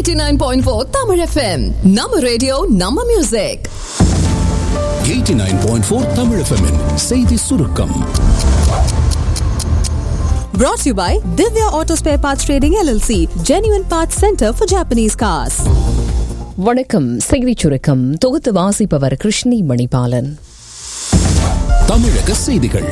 89.4 Tamil FM நம்ம radio நம்ம music 89.4 தமிழ் FM -இன் செய்தி சுருக்கம் Brought to you by Divya Auto Spare Parts Trading LLC, Genuine Parts Center for Japanese Cars. வணக்கம் செய்திச் சுருக்கம் தொகுத்து வாசிப்பவர் கிருஷ்ணி மணிபாலன் தமிழக செய்திகள்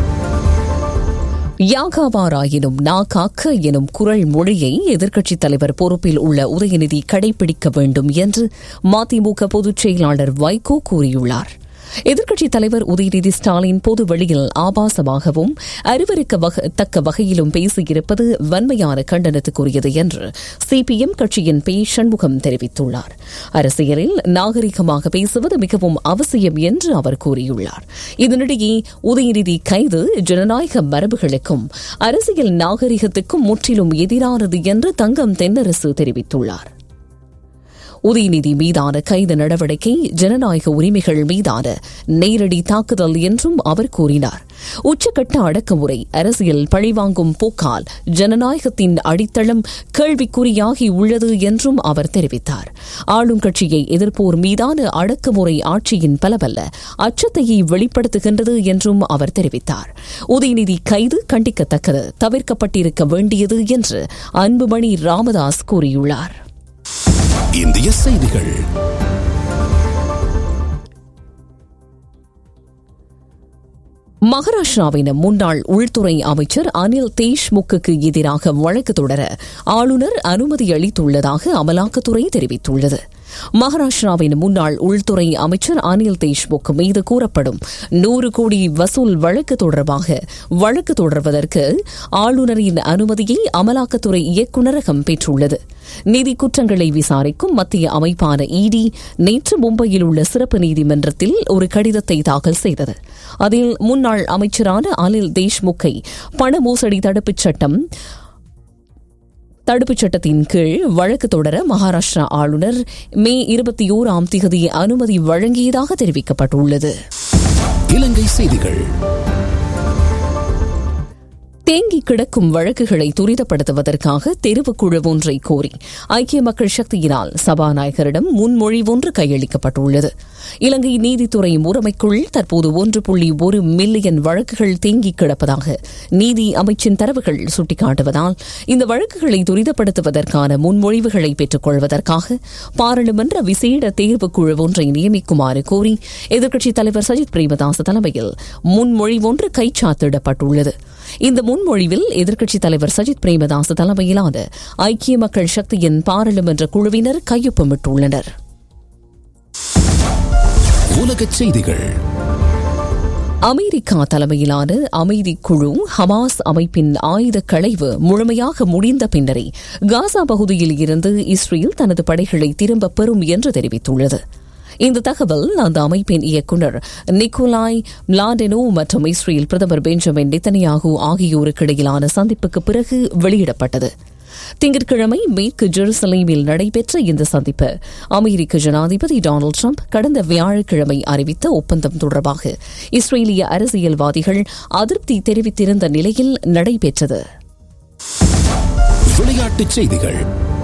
யாகாவாராயினும் நா காக்க எனும் குரல் மொழியை எதிர்க்கட்சித் தலைவர் பொறுப்பில் உள்ள உதயநிதி கடைபிடிக்க வேண்டும் என்று மதிமுக பொதுச் செயலாளர் வைகோ கூறியுள்ளார் எதிர்க்கட்சித் தலைவர் உதயநிதி ஸ்டாலின் பொது வெளியில் ஆபாசமாகவும் அறிவறுக்கத்தக்க வகையிலும் பேசியிருப்பது வன்மையான கண்டனத்துக்குரியது என்று சிபிஎம் கட்சியின் பி சண்முகம் தெரிவித்துள்ளார் அரசியலில் நாகரிகமாக பேசுவது மிகவும் அவசியம் என்று அவர் கூறியுள்ளார் இதனிடையே உதயநிதி கைது ஜனநாயக மரபுகளுக்கும் அரசியல் நாகரிகத்துக்கும் முற்றிலும் எதிரானது என்று தங்கம் தென்னரசு தெரிவித்துள்ளார் உதயநிதி மீதான கைது நடவடிக்கை ஜனநாயக உரிமைகள் மீதான நேரடி தாக்குதல் என்றும் அவர் கூறினார் உச்சக்கட்ட அடக்குமுறை அரசியல் பழிவாங்கும் போக்கால் ஜனநாயகத்தின் அடித்தளம் கேள்விக்குறியாகி உள்ளது என்றும் அவர் தெரிவித்தார் ஆளும் கட்சியை எதிர்ப்போர் மீதான அடக்குமுறை ஆட்சியின் பலவல்ல அச்சத்தையை வெளிப்படுத்துகின்றது என்றும் அவர் தெரிவித்தார் உதயநிதி கைது கண்டிக்கத்தக்கது தவிர்க்கப்பட்டிருக்க வேண்டியது என்று அன்புமணி ராமதாஸ் கூறியுள்ளார் இந்திய செய்திகள் மகாராஷ்டிராவின் முன்னாள் உள்துறை அமைச்சர் அனில் தேஷ்முக்குக்கு எதிராக வழக்கு தொடர ஆளுநர் அனுமதி அளித்துள்ளதாக அமலாக்கத்துறை தெரிவித்துள்ளது மகாராஷ்டிராவின் முன்னாள் உள்துறை அமைச்சர் அனில் தேஷ்முக் மீது கூறப்படும் நூறு கோடி வசூல் வழக்கு தொடர்பாக வழக்கு தொடர்வதற்கு ஆளுநரின் அனுமதியை அமலாக்கத்துறை இயக்குநரகம் பெற்றுள்ளது நிதி குற்றங்களை விசாரிக்கும் மத்திய அமைப்பான இடி நேற்று மும்பையில் உள்ள சிறப்பு நீதிமன்றத்தில் ஒரு கடிதத்தை தாக்கல் செய்தது அதில் முன்னாள் அமைச்சரான அனில் தேஷ்முக்கை பண மோசடி தடுப்புச் சட்டம் தடுப்புச் சட்டத்தின் கீழ் வழக்கு தொடர மகாராஷ்டிரா ஆளுநர் மே இருபத்தி ஓராம் தேதி அனுமதி வழங்கியதாக தெரிவிக்கப்பட்டுள்ளது இலங்கை செய்திகள் தேங்கி கிடக்கும் வழக்குகளை துரிதப்படுத்துவதற்காக தெரிவுக்குழு ஒன்றை கோரி ஐக்கிய மக்கள் சக்தியினால் சபாநாயகரிடம் முன்மொழிவு ஒன்று கையளிக்கப்பட்டுள்ளது இலங்கை நீதித்துறை முறைமைக்குள் தற்போது ஒன்று புள்ளி ஒரு மில்லியன் வழக்குகள் தேங்கி கிடப்பதாக நீதி அமைச்சின் தரவுகள் சுட்டிக்காட்டுவதால் இந்த வழக்குகளை துரிதப்படுத்துவதற்கான முன்மொழிவுகளை பெற்றுக் கொள்வதற்காக பாராளுமன்ற விசேட தேர்வுக்குழு ஒன்றை நியமிக்குமாறு கோரி எதிர்க்கட்சித் தலைவர் சஜித் பிரேமதாஸ் தலைமையில் முன்மொழிவு ஒன்று கைச்சாத்திடப்பட்டுள்ளது இந்த முன்மொழிவில் எதிர்க்கட்சித் தலைவர் சஜித் பிரேமதாஸ் தலைமையிலான ஐக்கிய மக்கள் சக்தியின் பாராளுமன்ற குழுவினர் கையொப்பமிட்டுள்ளனர் உலகச் செய்திகள் அமெரிக்கா தலைமையிலான அமைதி குழு ஹமாஸ் அமைப்பின் ஆயுத களைவு முழுமையாக முடிந்த பின்னரே காசா பகுதியில் இருந்து இஸ்ரேல் தனது படைகளை திரும்பப் பெறும் என்று தெரிவித்துள்ளது இந்த தகவல் அந்த அமைப்பின் இயக்குநர் நிக்கோலாய் லாடெனோ மற்றும் இஸ்ரேல் பிரதமர் பெஞ்சமின் நெத்தனியாகு ஆகியோருக்கு இடையிலான சந்திப்புக்கு பிறகு வெளியிடப்பட்டது திங்கட்கிழமை மேற்கு ஜெருசலேமில் நடைபெற்ற இந்த சந்திப்பு அமெரிக்க ஜனாதிபதி டொனால்டு ட்ரம்ப் கடந்த வியாழக்கிழமை அறிவித்த ஒப்பந்தம் தொடர்பாக இஸ்ரேலிய அரசியல்வாதிகள் அதிருப்தி தெரிவித்திருந்த நிலையில் நடைபெற்றது விளையாட்டுச் செய்திகள்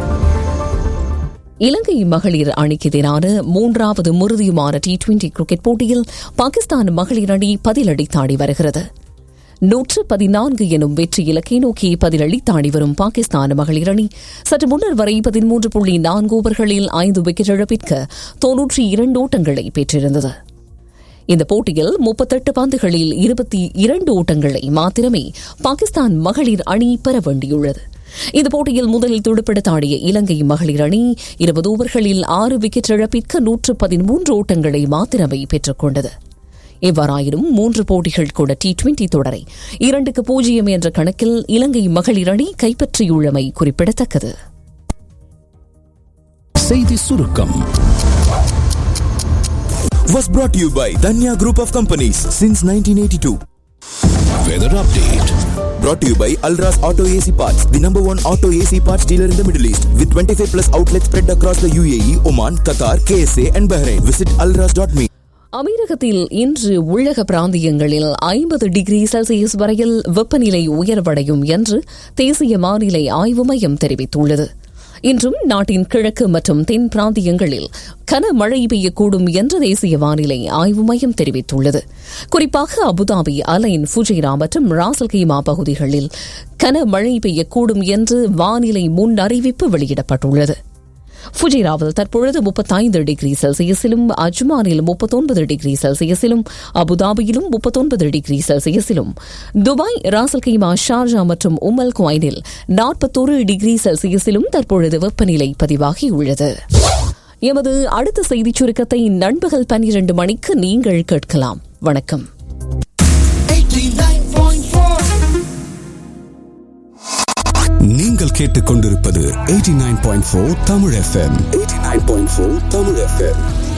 இலங்கை மகளிர் அணிக்கு எதிரான மூன்றாவது முறுதியுமான டி டுவெண்டி கிரிக்கெட் போட்டியில் பாகிஸ்தான் மகளிர் அணி பதிலடித்தாடி வருகிறது நூற்று பதினான்கு எனும் வெற்றி இலக்கை நோக்கி பதிலளித்தாடி வரும் பாகிஸ்தான் மகளிர் அணி சற்று முன்னர் வரை பதிமூன்று புள்ளி நான்கு ஓவர்களில் ஐந்து விக்கெட் இழப்பிற்கு தொன்னூற்றி இரண்டு ஓட்டங்களை பெற்றிருந்தது இந்த போட்டியில் முப்பத்தெட்டு பந்துகளில் இருபத்தி இரண்டு ஓட்டங்களை மாத்திரமே பாகிஸ்தான் மகளிர் அணி பெற வேண்டியுள்ளது இந்த போட்டியில் முதலில் துடுப்படுத்தாடிய இலங்கை மகளிர் அணி இருபது ஓவர்களில் ஆறு விக்கெட் இழப்பிற்கு நூற்று பதிமூன்று ஓட்டங்களை மாத்திரமே பெற்றுக் கொண்டது எவ்வாறாயினும் மூன்று போட்டிகள் கொண்ட டி டுவெண்டி தொடரை இரண்டுக்கு பூஜ்ஜியம் என்ற கணக்கில் இலங்கை மகளிர் அணி கைப்பற்றியுள்ளமை குறிப்பிடத்தக்கது செய்தி சுருக்கம் was brought to you by Danya Group of Companies since 1982. Weather update Brought to you by Alras Auto AC Parts, the number one auto AC parts dealer in the Middle East, with 25 plus outlets spread across the UAE, Oman, Qatar, KSA, and Bahrain. Visit alras.me. அமீரகத்தில் இன்று உள்ளக பிராந்தியங்களில் ஐம்பது degree Celsius வரையில் வெப்பநிலை உயர்வடையும் என்று தேசிய வானிலை ஆய்வு மையம் தெரிவித்துள்ளது இன்றும் நாட்டின் கிழக்கு மற்றும் தென் பிராந்தியங்களில் கனமழை பெய்யக்கூடும் என்று தேசிய வானிலை ஆய்வு மையம் தெரிவித்துள்ளது குறிப்பாக அபுதாபி அலைன் ஃபுஜைரா மற்றும் ராசல்கைமா பகுதிகளில் கனமழை பெய்யக்கூடும் என்று வானிலை முன் அறிவிப்பு வெளியிடப்பட்டுள்ளது ஃபுஜிராவில் தற்பொழுது முப்பத்தைந்து டிகிரி செல்சியஸிலும் அஜ்மானில் முப்பத்தொன்பது டிகிரி செல்சியஸிலும் அபுதாபியிலும் முப்பத்தொன்பது டிகிரி செல்சியஸிலும் துபாய் ராசல்கைமா ஷார்ஜா மற்றும் உமல் குவைனில் நாற்பத்தொரு டிகிரி செல்சியஸிலும் தற்பொழுது வெப்பநிலை பதிவாகியுள்ளது எமது அடுத்த செய்திச் சுருக்கத்தை நண்பகல் பன்னிரண்டு மணிக்கு நீங்கள் கேட்கலாம் வணக்கம் நீங்கள் கேட்டுக்கொண்டிருப்பது 89.4 தமிழ் எஃப்எம் 89.4 தமிழ் எஃப்எம்